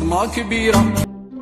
صدمة كبيرة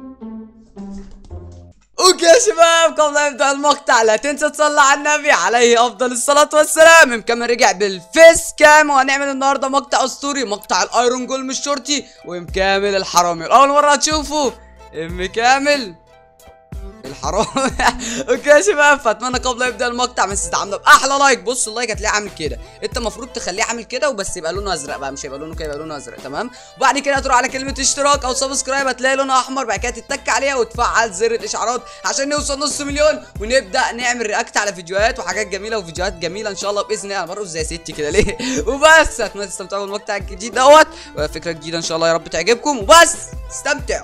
اوكي يا شباب قبل لا نبدا المقطع لا تنسى تصلي على النبي عليه افضل الصلاه والسلام مكمل رجع بالفيس كام وهنعمل النهارده مقطع اسطوري مقطع الايرون جول مش شرطي ومكامل الحرامي اول مره تشوفه ام كامل الحرام اوكي يا شباب فاتمنى قبل لا يبدا المقطع ما تنساش تعملوا باحلى لايك بص اللايك هتلاقيه عامل كده انت المفروض تخليه عامل كده وبس يبقى لونه ازرق بقى مش هيبقى لونه كده يبقى لونه ازرق تمام وبعد كده تروح على كلمه اشتراك او سبسكرايب هتلاقي لونها احمر بعد كده تتك عليها وتفعل زر الاشعارات عشان نوصل نص مليون ونبدا نعمل رياكت على فيديوهات وحاجات جميله وفيديوهات جميله ان شاء الله باذن الله انا برقص زي ستي كده ليه وبس اتمنى تستمتعوا بالمقطع الجديد دوت فكره جديده ان شاء الله يا رب تعجبكم وبس استمتعوا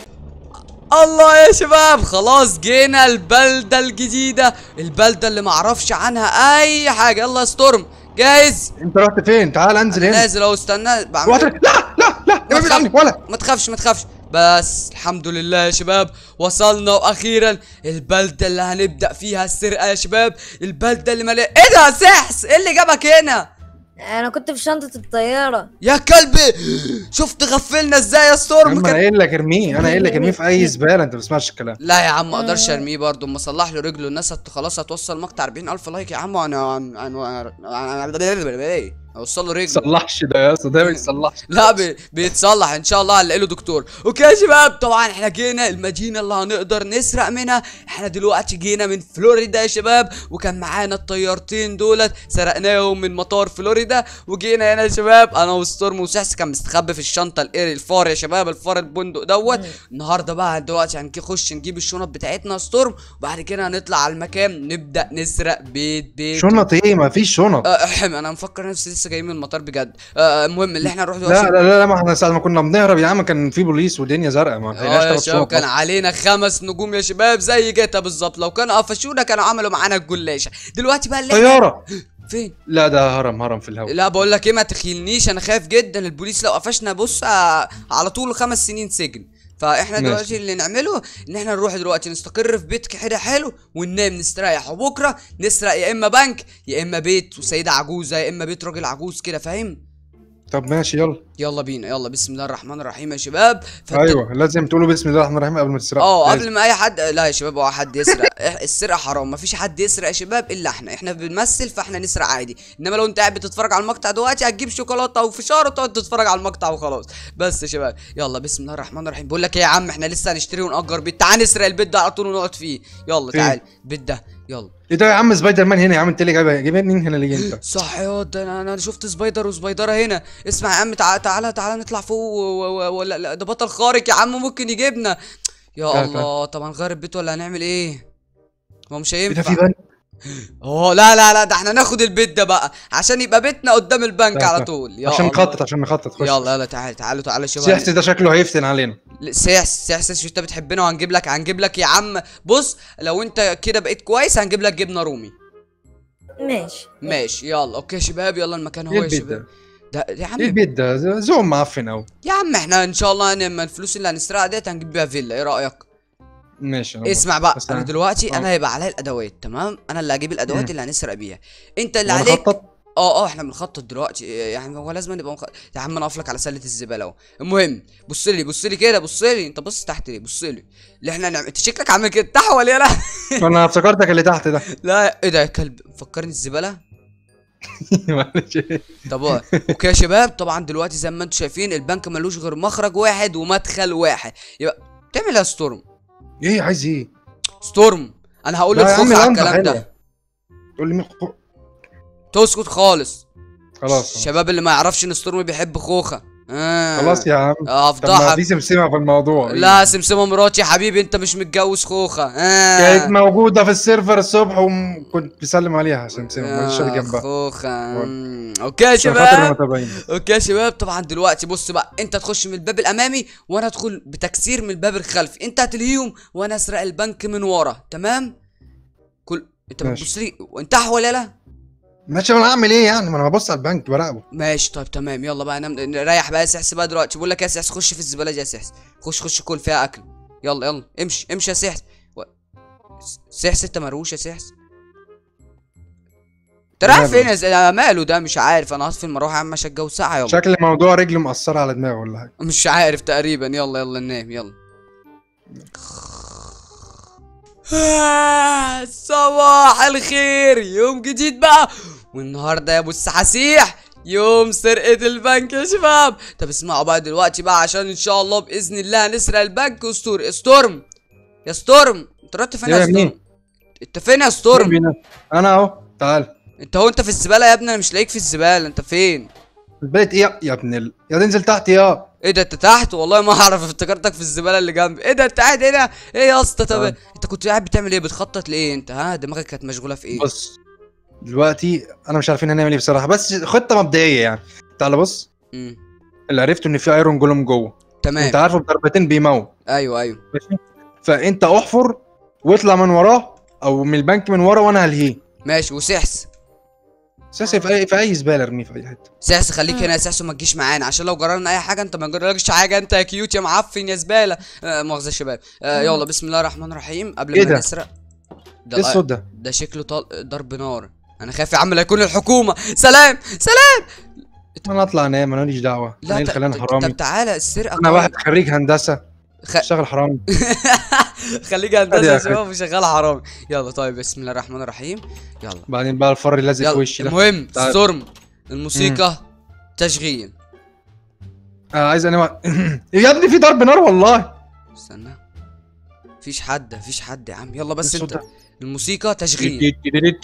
الله يا شباب خلاص جينا البلدة الجديدة البلدة اللي معرفش عنها أي حاجة يلا يا ستورم جاهز انت رحت فين تعال انزل هنا نازل أهو استنى بعمل وقت- لا لا لا ابعد تخاف- عني ولا ما تخافش ما تخافش بس الحمد لله يا شباب وصلنا واخيرا البلده اللي هنبدا فيها السرقه يا شباب البلده اللي مليانه ايه ده يا سحس ايه اللي جابك هنا انا كنت في شنطة الطيارة يا كلبي شفت غفلنا ازاي يا يا ستورم عم انا كان قايل لك ارميه انا قايل لك ارميه في اي زباله انت ما بتسمعش الكلام لا يا عم ما اقدرش ارميه برضه اما اصلح له رجله الناس هت خلاص هتوصل مقطع 40000 لايك يا عم وانا انا انا اوصل له رجله صلحش ده يا اسطى ده ما يصلحش لا بي بيتصلح ان شاء الله هنلاقي له دكتور اوكي يا شباب طبعا احنا جينا المدينه اللي هنقدر نسرق منها احنا دلوقتي جينا من فلوريدا يا شباب وكان معانا الطيارتين دولت سرقناهم من مطار فلوريدا وجينا هنا يا شباب انا وستورم وسحس كان مستخبي في الشنطه القري الفار يا شباب الفار البندق دوت النهارده بقى دلوقتي هنخش نجيب الشنط بتاعتنا يا ستورم وبعد كده هنطلع على المكان نبدا نسرق بيت بيت شنط ايه ما فيش شنط أه احم انا مفكر نفسي لسه جاي من المطار بجد أه المهم اللي احنا نروح لا دلوقتي لا لا ما احنا ساعه ما كنا بنهرب يا عم كان في بوليس ودنيا زرقاء ما اه لقيناش يا ثلاث شباب شنط كان أصلاً. علينا خمس نجوم يا شباب زي جاتا بالظبط لو كانوا قفشونا كانوا عملوا معانا الجلاشه دلوقتي بقى اللي احنا طياره فين لا ده هرم هرم في الهواء لا بقول لك ايه ما تخيلنيش انا خايف جدا البوليس لو قفشنا بص آه، على طول خمس سنين سجن فاحنا ماشي. دلوقتي اللي نعمله ان احنا نروح دلوقتي نستقر في بيت كده حلو وننام نستريح وبكره نسرق يا اما بنك يا اما بيت وسيده عجوزه يا اما بيت راجل عجوز كده فاهم طب ماشي يلا يلا بينا يلا بسم الله الرحمن الرحيم يا شباب فالد- ايوه لازم تقولوا بسم الله الرحمن الرحيم قبل ما تسرقوا اه لازم. قبل ما اي حد لا يا شباب هو حد يسرق إح- السرقه حرام مفيش حد يسرق يا شباب الا احنا احنا بنمثل فاحنا نسرق عادي انما لو انت قاعد بتتفرج على المقطع دلوقتي هتجيب شوكولاته وفشار وتقعد تتفرج على المقطع وخلاص بس يا شباب يلا بسم الله الرحمن الرحيم بقول لك ايه يا عم احنا لسه هنشتري ونأجر بيت تعال نسرق البيت ده على طول ونقعد فيه يلا فين؟ تعال البيت ده يلا ايه ده يا عم سبايدر مان هنا يا عم انت اللي جايبها جايبها منين هنا ليه انت صح يا واد ده انا انا شفت سبايدر وسبايدره هنا اسمع يا عم تعالى تعالى تعالى نطلع فوق و- و- و- ولا لا ده بطل خارق يا عم ممكن يجيبنا يا تعال، الله طب هنغير البيت ولا هنعمل ايه هو مش ايه ده هينفع في بنك اه لا لا لا ده احنا ناخد البيت ده بقى عشان يبقى بيتنا قدام البنك تعال، على تعال. طول يا عشان الله. نخطط عشان نخطط خش يلا يلا تعالى تعالوا تعالى شوف سيحس ده شكله هيفتن علينا سيحس سيحس شو انت بتحبنا وهنجيب لك هنجيب لك يا عم بص لو انت كده بقيت كويس هنجيب لك جبنه رومي ماشي ماشي يلا اوكي يا شباب يلا المكان هو ايه يا البيت شباب ده ده يا عم ايه البيت ده ز- زوم معفن اوي يا عم احنا ان شاء الله لما الفلوس اللي هنسرقها ديت هنجيب بيها فيلا ايه رايك ماشي أنا اسمع بقى بس انا أنا- دلوقتي آه. انا هيبقى عليا الادوات تمام انا اللي هجيب الادوات مم. اللي هنسرق بيها انت اللي موافق. عليك ونخطط اه اه احنا بنخطط دلوقتي يعني هو لازم نبقى مخ... يا عم انا اقفلك على سله الزباله اهو المهم بص لي بص لي كده بص لي انت بص تحت ليه بص لي اللي احنا نعمل انت شكلك عامل كده تحت ولا لا انا افتكرتك اللي تحت ده لا ايه ده يا كلب فكرني الزباله معلش طب هو- اوكي يا شباب طبعا دلوقتي زي ما انتم شايفين البنك ملوش غير مخرج واحد ومدخل واحد يبقى تعمل ايه يا ستورم ايه عايز ايه ستورم انا هقول لا يا عم للخوخ على العنبة الكلام حلوة. ده تقول لي مين خو- تسكت خالص خلاص الشباب اللي ما يعرفش ان ستورم بيحب خوخه آه. خلاص يا عم اه طب ما افضحك في سمسمه في الموضوع لا سمسمه مراتي يا حبيبي انت مش متجوز خوخه كانت آه. موجوده في السيرفر الصبح وكنت بسلم عليها سمسمه مش آه جنبها خوخه مم. اوكي يا عشان خاطر شباب المتابعين اوكي يا شباب طبعا دلوقتي بص بقى انت تخش من الباب الامامي وانا ادخل بتكسير من الباب الخلفي انت هتلهيهم وانا اسرق البنك من ورا تمام كل انت ماشي. بتبص لي وانت ولا لا ماشي انا هعمل ايه يعني ما انا ببص على البنك براقبه ماشي طيب تمام يلا بقى نم... نريح بقى يا سحس بقى دلوقتي بقول لك يا سحس خش في الزباله دي يا سحس خش خش كل فيها اكل يلا يلا امشي امشي يا سحس و... سحس انت مروش يا سحس انت رايح ماله؟ فين يا زلمة؟ ماله ده مش عارف انا هطفي المروحه يا عم عشان الجو ساقع يلا شكل موضوع رجله مقصره على دماغه ولا حاجه مش عارف تقريبا يلا يلا ننام يلا آه، صباح الخير يوم جديد بقى والنهارده يا ابو السحاسيح يوم سرقة البنك يا شباب طب اسمعوا بقى دلوقتي بقى عشان ان شاء الله باذن الله هنسرق البنك وستور ستورم يا ستورم انت رحت فين يا يا مين؟ ستورم انت فين يا ستورم بينا. انا اهو تعال انت هو انت في الزباله يا ابني انا مش لاقيك في الزباله انت فين البيت ايه يا ابن ال... يا تنزل تحت يا ايه ده انت تحت والله ما اعرف افتكرتك في الزباله اللي جنبي ايه ده انت قاعد هنا ايه يا اسطى طب آه. انت كنت قاعد بتعمل ايه بتخطط لايه انت ها دماغك كانت مشغوله في ايه بص دلوقتي انا مش عارفين هنعمل ايه بصراحه بس خطه مبدئيه يعني تعال بص امم اللي عرفته ان في ايرون جولوم جوه تمام انت عارفه بضربتين بيموت ايوه ايوه ماشي فانت احفر واطلع من وراه او من البنك من ورا وانا هلهيه ماشي وسحس اساسي في اي في اي زباله ارميه في اي حته سحس خليك هنا يا سحس وما تجيش معانا عشان لو جرالنا اي حاجه انت ما جرالكش حاجه انت يا كيوت يا معفن يا زباله آه مؤاخذه يا شباب آه يلا بسم الله الرحمن الرحيم قبل ايه ما ده؟ نسرق ده ايه الآي- الصوت ده ده شكله طل... ضرب نار انا خايف يا عم لا يكون الحكومه سلام سلام انا اطلع انام انا ماليش دعوه انا لا ايه اللي ت- خلاني ت- حرامي طب تعالى السرقه انا طيب. واحد خريج هندسه خ... اشتغل حرامي خليك عادي هندسه يا يا أخي. شباب وشغال حرامي يلا طيب بسم الله الرحمن الرحيم يلا بعدين بقى الفر اللي لازق في يلا وشي ده المهم تعال. ستورم الموسيقى تشغيل آه عايز انام يا ابني في ضرب نار والله استنى مفيش حد مفيش حد يا عم يلا بس الصوت انت ده. الموسيقى تشغيل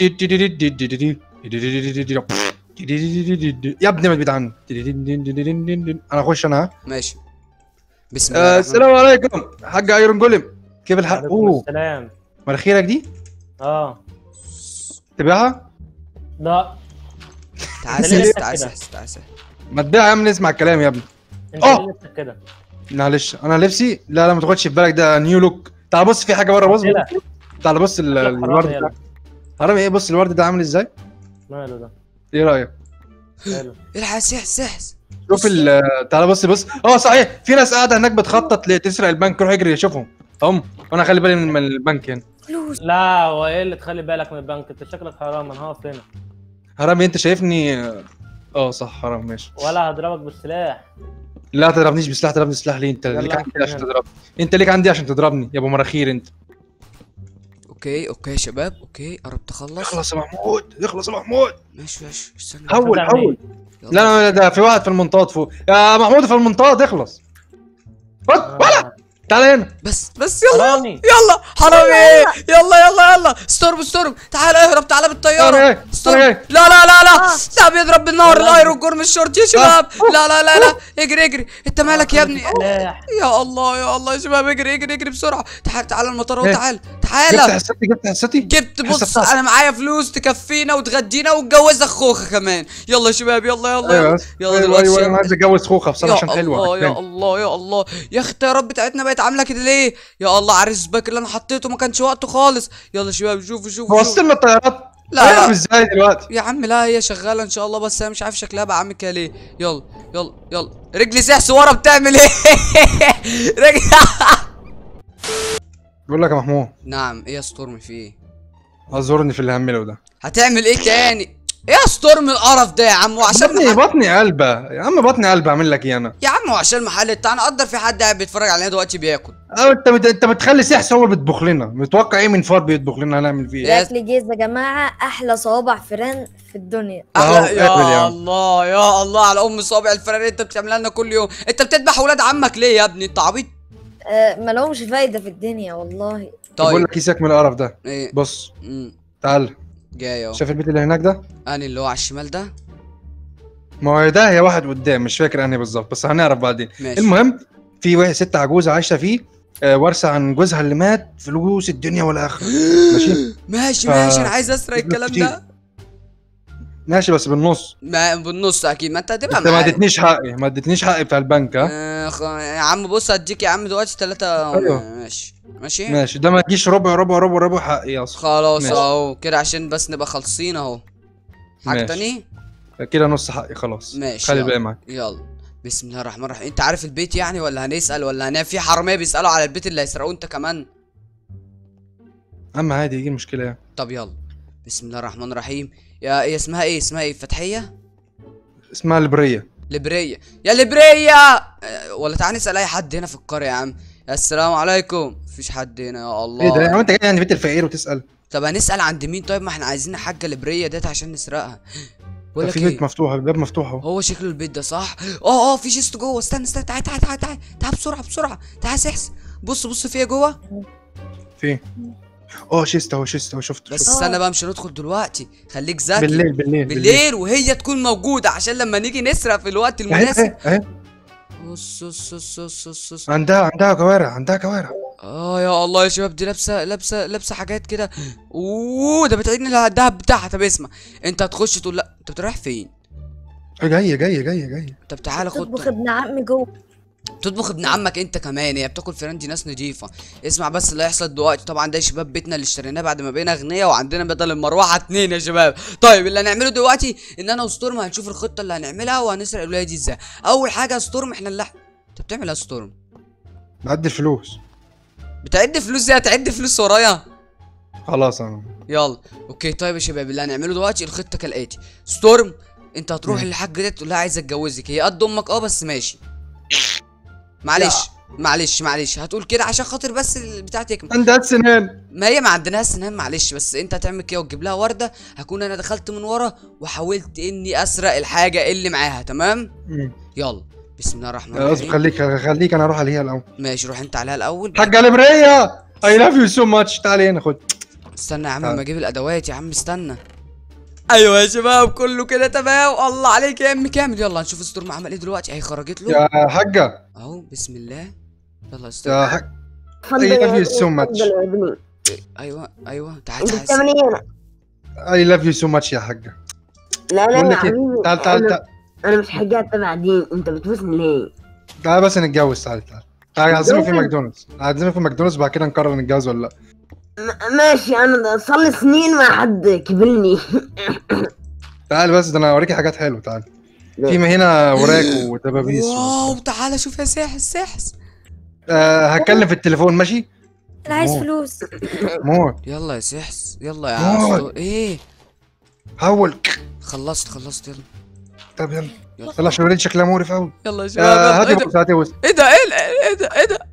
يا ابني ما تبعد عني انا اخش انا ها ماشي بسم الله آه، الرحمن السلام عليكم حاج ايرون جولم كيف الحال عليكم اوه السلام مناخيرك دي اه تبيعها لا تعال أنت ليه سحس لسه تعال كده؟ سحس تعال سحس ما تبيعها يا عم نسمع الكلام يا ابني انت آه. ليه لسه كده معلش انا لبسي لا لا ما تاخدش في بالك ده نيو لوك تعال بص في حاجه بره بص لا. تعال بص ال- شكلك الورد حرامي ده حرامي ايه بص الورد ده عامل ازاي ماله ده ايه رايك حلو الحق سحس سحس شوف ال تعال بص بص اه صحيح في ناس قاعده هناك بتخطط لتسرق البنك روح اجري شوفهم هم وانا خلي بالي من من البنك هنا فلوس لا هو ايه اللي تخلي بالك من البنك انت شكلك حرام انا هقف هنا حرامي انت شايفني اه صح حرام ماشي ولا هضربك بالسلاح لا تضربنيش بسلاح تضربني سلاح ليه انت يلا ليك عندي احكي عشان هنا. تضربني انت ليك عندي عشان تضربني يا ابو مراخير انت اوكي اوكي يا شباب اوكي قربت اخلص اخلص يا محمود اخلص يا محمود ماشي ماشي استنى حول هتعمل حول يلا. لا لا لا ده في واحد في المنطاد فوق يا محمود في المنطاد اخلص خد ولا آه. تعال هنا بس بس يلا حرامي يلا حرامي يلا يلا يلا ستورم ستورم تعال اهرب تعال أنا بالطياره جاي، ستورم أنا جاي. لا لا لا لا آه. لا بيضرب بالنار يلا. الايرون جورم الشورت يا شباب لا لا لا لا اجري اجري انت مالك يا ابني سلاح يا الله يا الله يا شباب اجري اجري اجري بسرعه تعال تعال المطار اهو إيه؟ تعال جبت تعال حصتي جبت حصتي جبت بص حصة انا معايا فلوس تكفينا وتغدينا وتجوزك خوخه كمان يلا يا شباب يلا يلا ايوه يلا بس. يلا ايوه دلوقتي ايوه يلا. انا عايز اتجوز خوخه بصراحه يا عشان حلوه الله يا عجباني. الله يا الله يا اختي يا رب بتاعتنا بقت عامله كده ليه يا الله عريس باك اللي انا حطيته ما كانش وقته خالص يلا يا شباب شوفوا شوفوا شوفوا وصلنا الطيارات لا، هنعرف لا. ازاي دلوقتي يا عم لا هي شغاله ان شاء الله بس انا مش عارف شكلها بقى عامل كده ليه يلا يلا يلا رجلي سحس ورا بتعمل ايه رجلي بقول لك يا محمود نعم ايه يا ستورم في ايه اعذرني في اللي همله ده هتعمل ايه تاني ايه يا ستورم القرف ده يا عم وعشان بطني محل... بطني قلبه يا عم بطني قلبه اعمل لك ايه انا يا عم وعشان المحل بتاعنا نقدر في حد قاعد بيتفرج علينا دلوقتي بياكل أو انت بت... انت بتخلي سحس هو اللي بيطبخ لنا متوقع ايه من فار بيطبخ لنا هنعمل فيه ايه يا- اكل جيز يا جماعه احلى صوابع فران في الدنيا أهو، احلى اكل يا يا عم. الله يا الله على ام صابع الفراري اللي انت بتعملها لنا كل يوم انت بتذبح ولاد عمك ليه يا ابني انت عبيط آه ما لهمش فايده في الدنيا والله بقول طيب لك كيسك من القرف ده ايه بص امم تعال جاي اهو شايف البيت اللي هناك ده اني اللي هو على الشمال ده ما هو ده هي واحد قدام مش فاكر انهي بالظبط بس هنعرف بعدين ماشي المهم في واحد ست عجوزه عايشه فيه آه، وارثه عن جوزها اللي مات فلوس الدنيا والاخره ماشي ماشي ف- ماشي انا عايز اسرق فلوس الكلام كتير. ده ماشي بس بالنص ما بالنص اكيد ما انت هتبقى انت ما معايا اديتنيش حقي ما اديتنيش حقي بتاع البنك ها آه خ... يا عم بص هديك يا عم دلوقتي ثلاثة أيوه. ماشي ماشي ماشي ده ما تجيش ربع ربع ربع ربع حقي اصلا خلاص ماشي. اهو كده عشان بس نبقى خالصين اهو حاجة ماشي. تاني كده نص حقي خلاص ماشي، خلي يلا. الباقي معاك يلا بسم الله الرحمن الرحيم انت عارف البيت يعني ولا هنسأل ولا هنعمل في حرامية بيسألوا على البيت اللي هيسرقوه انت كمان اما عادي يجي مشكله يعني طب يلا بسم الله الرحمن الرحيم يا ايه اسمها ايه اسمها ايه فتحيه اسمها البريه لبريه يا لبريه آه، ولا تعالى نسال اي حد هنا في القريه يا عم يا السلام عليكم مفيش حد هنا يا الله ايه ده يا عم انت جاي عند بيت الفقير وتسال طب هنسال عند مين طيب ما احنا عايزين حاجه لبريه ديت عشان نسرقها بقول ده لك في بيت ايه مفتوح الباب مفتوح اهو هو شكله البيت ده صح اه اه في شيست جوه استنى استنى تعال تعال تعال تعال تعال بسرعه بسرعه تعال سحس بص بص فيها جوه فين اه شيست اهو شيست اهو شفت بس شفت. استنى بقى مش هندخل دلوقتي خليك ذكي بالليل بالليل بالليل وهي تكون موجوده عشان لما نيجي نسرق في الوقت اهي المناسب اهي اهي بص بص بص بص بص بص عندها عندها كوارع عندها كوارع اه يا الله يا شباب دي لابسه لابسه لابسه حاجات كده اوه ده بتعيدني لها الدهب بتاعها طب اسمع انت هتخش تقول لا انت رايح فين جايه جايه جايه جايه طب تعالى تطبخ خد ابن عمي جوه تطبخ ابن عمك انت كمان هي بتاكل فيران دي ناس نضيفه اسمع بس اللي هيحصل دلوقتي طبعا ده يا شباب بيتنا اللي اشتريناه بعد ما بقينا اغنياء وعندنا بدل المروحه اتنين يا شباب طيب اللي هنعمله دلوقتي ان انا وستورم هنشوف الخطه اللي هنعملها وهنسرق الولايه دي ازاي اول حاجه يا ستورم احنا اللي انت بتعمل ايه يا ستورم بعد الفلوس بتعد فلوس زي هتعد فلوس ورايا خلاص انا يلا اوكي طيب يا شباب اللي هنعمله دلوقتي الخطه كالاتي ستورم انت هتروح مم. للحاجه دي تقول لها عايز اتجوزك هي قد امك اه بس ماشي معلش معلش معلش هتقول كده عشان خاطر بس البتاع تكمل عندها سنان ما هي ما عندناش سنان معلش بس انت هتعمل كده وتجيب لها ورده هكون انا دخلت من ورا وحاولت اني اسرق الحاجه اللي معاها تمام مم. يلا بسم الله الرحمن اصبر الرحيم خليك خليك انا اروح عليها الاول ماشي روح انت عليها الاول حاجه البريه اي لاف يو سو ماتش تعالي هنا خد استنى يا عم تعال. اما اجيب الادوات يا عم استنى ايوه يا شباب كله كده تمام الله عليك يا ام كامل يلا نشوف ستورم عمل ايه دلوقتي اهي خرجت له يا حاجه اهو بسم الله يلا يا ستورم يا حاجه تفضل I love يا you so much. تفضل يا ابني ايوه ايوه تعال انت تعال بتعمل ايه هنا؟ اي لاف يو سو ماتش يا حاجه لا لا بقول يا لك ايه حبيبي تعال تعال انا, تعال أنا مش حاجات تبع دين انت بتبوسني ليه؟ تعال بس نتجوز تعال تعال تعال عازمك في نتجوز؟ ماكدونالدز عازمك في ماكدونالدز بعد كده نقرر نتجوز ولا لا م- ماشي انا صار لي سنين ما حد كبلني تعال بس ده انا اوريكي حاجات حلوه تعال في هنا وراك ودبابيس و... واو تعالى شوف يا ساحس ساحس آه هتكلم في التليفون ماشي انا عايز موت. فلوس موت يلا يا سحس يلا يا موت. عستو ايه حول خلصت خلصت يلا طب يلا يلا يلا عشان الولاد شكلها مقرف قوي يلا يا آه شباب هاتي يلا. ايه بص ده هاتي بص ايه ده ايه ده ايه ده ايه ده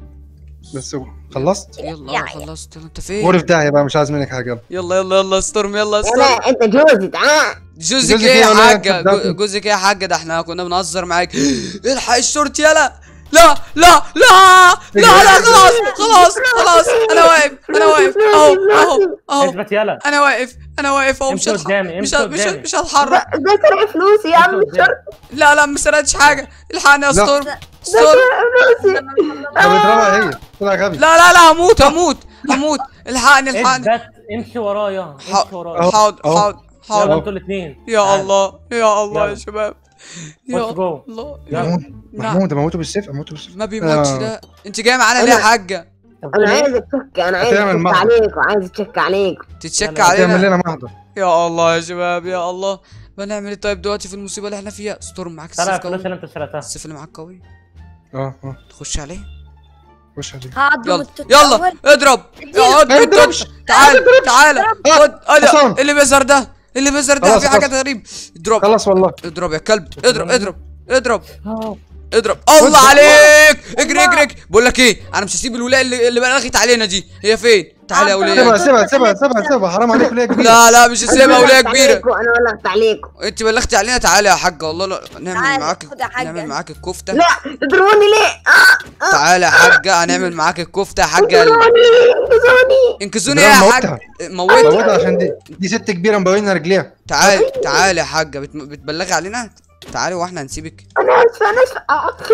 بس هو. خلصت يلا آه، خلصت يلا انت فين مقرف داهية بقى مش عايز منك حاجه يلا يلا يلا ستورم يلا لا ستورم انت جوزي تعال جوزك جوزك ايه إيه يا ولا إيه؟ حاجة صدقني. جو- جوزك ايه يا حاجة ده احنا كنا بنهزر معاك الحق الشرطي يلا لا لا لا لا لا خلاص خلاص خلاص انا واقف انا واقف اهو اهو اهو اثبت يلا انا واقف انا واقف اهو مش امشي هتح- قدامي، مش امشي ه- مش ه- قدامي. مش هتحرك ده سرق فلوسي يا عم امشي قدامي. الشرطة لا لا ما سرقتش حاجة الحقني يا لا. ستورم ده ستورم سرق فلوسي طب اضربها هي طلع غبي لا لا لا هموت هموت هموت الحقني الحقني اثبت امشي ورايا امشي حاضر ورايا حاضر أهو. حاضر يلا حاضر انتوا الاثنين يا الله يا الله يا يلا. شباب يا خش جوه الله يلا. محمود نعم. محمود اموته بالسيف اموته بالسيف ما بيموتش آه. ده انت جايه معانا ليه يا أنا- حاجه طب انا إيه؟ عايز اتشك انا عايز هتعمل اتشك محضر. عليك وعايز اتشك عليك تتشك يلا. تعمل علينا لنا محضر يا الله يا شباب يا الله بنعمل ايه طيب دلوقتي في المصيبه اللي احنا فيها ستورم معاك ترى السيف الفلوس قوي اللي انت سرقتها السيف اللي معاك قوي اه اه تخش عليه خش عليك هعضم يلا التوت يلا الأول. اضرب اقعد ما ما تضربش تعال تعال خد ايه حصان. ده اللي بيظهر ده اللي بيظهر ده خلاص، في حاجات خلاص. غريب اضرب خلاص والله اضرب يا كلب اضرب اضرب اضرب آه. اضرب الله عليك اجري اجري اجري بقول لك ايه انا مش هسيب الولايه اللي, اللي بلغت علينا دي هي فين تعالى يا سيبها ولايه سيبها سيبها سيبها سيبها حرام عليك ولا كبير لا لا مش هسيبها ولايه ولغت كبيره عليكم، انا ولغت عليكم انت بلغتي علينا تعالى يا حاجه والله لا نعمل تعالى، معاك خد يا حاجة. نعمل معاك الكفته لا تضربوني ليه؟ اه تعالى يا حاجه هنعمل معاك الكفته يا حاجه تضربوني انقذوني انقذوني يا موتها. حاج موتها موتها عشان دي دي ست كبيره مبينه رجليها تعالى تعالى يا حاجه بت... بتبلغي علينا تعالي واحنا هنسيبك انا اسفه انا اسفه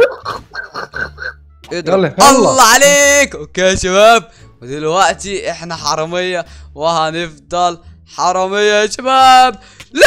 آه. اضرب يلا، يلا. الله عليك اوكي يا شباب ودلوقتي احنا حراميه وهنفضل حراميه يا شباب لا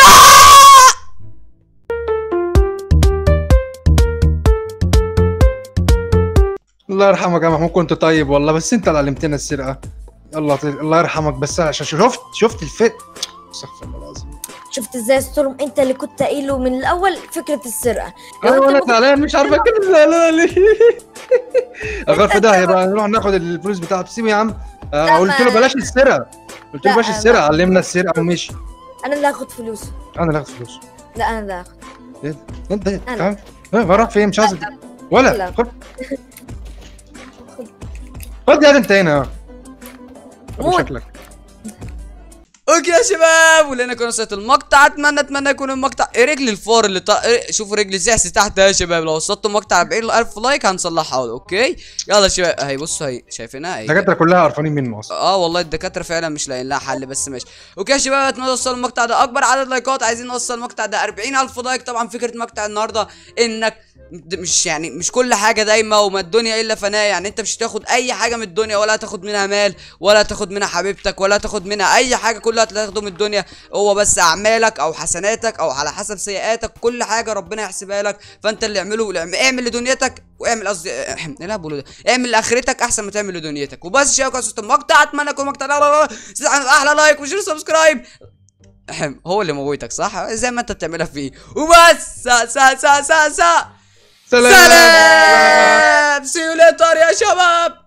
الله يرحمك يا محمود كنت طيب والله بس انت اللي علمتنا السرقه الله طيب. الله يرحمك بس عشان شفت شفت الفت استغفر الله العظيم شفت ازاي ستورم انت اللي كنت قايله من الاول فكره السرقه لو انا انت وانا ما كنت- زعلان مش عارف اتكلم زعلان ليه اغير في داهيه بقى نروح ناخد الفلوس بتاعته سيبه يا عم آه، لا، قلت له ما- بلاش السرقه قلت له لا، بلاش ما- السرقه علمنا السرقه ومشي انا اللي هاخد فلوس انا اللي هاخد فلوس لا انا اللي هاخد انت أنا. تعال ها، بروح فين مش عايز لا. ولا خد خد يا انت هنا ها. أبو موت. شكلك اوكي يا شباب ولنا كنا وصلت المقطع اتمنى اتمنى يكون المقطع إيه رجل الفار اللي طا... إيه شوفوا رجل زحس تحت يا شباب لو وصلتوا المقطع 40000 لايك هنصلحها اوكي يلا يا شباب اهي بصوا اهي شايفينها اهي الدكاتره كلها قرفانين منه اصلا اه والله الدكاتره فعلا مش لاقيين لها حل بس ماشي اوكي يا شباب اتمنى نوصل المقطع ده اكبر عدد لايكات عايزين نوصل المقطع ده 40000 لايك طبعا فكره مقطع النهارده انك د- مش يعني مش كل حاجه دايما وما الدنيا الا فناء يعني انت مش هتاخد اي حاجه من الدنيا ولا هتاخد منها مال ولا هتاخد منها حبيبتك ولا هتاخد منها اي حاجه كلها هتاخده من الدنيا هو بس اعمالك او حسناتك او على حسب سيئاتك كل حاجه ربنا يحسبها لك فانت اللي اعمله اعمل لدنيتك واعمل قصدي ايه اللي أنا بقوله ده اعمل لاخرتك احسن ما تعمل لدنيتك وبس شباب قصه المقطع اتمنى يكون المقطع ده احلى لايك وشير سبسكرايب أهم، هو اللي موتك صح زي ما انت بتعملها فيه وبس سا سا سا سا سا سلام سلام سي يو ليتر يا شباب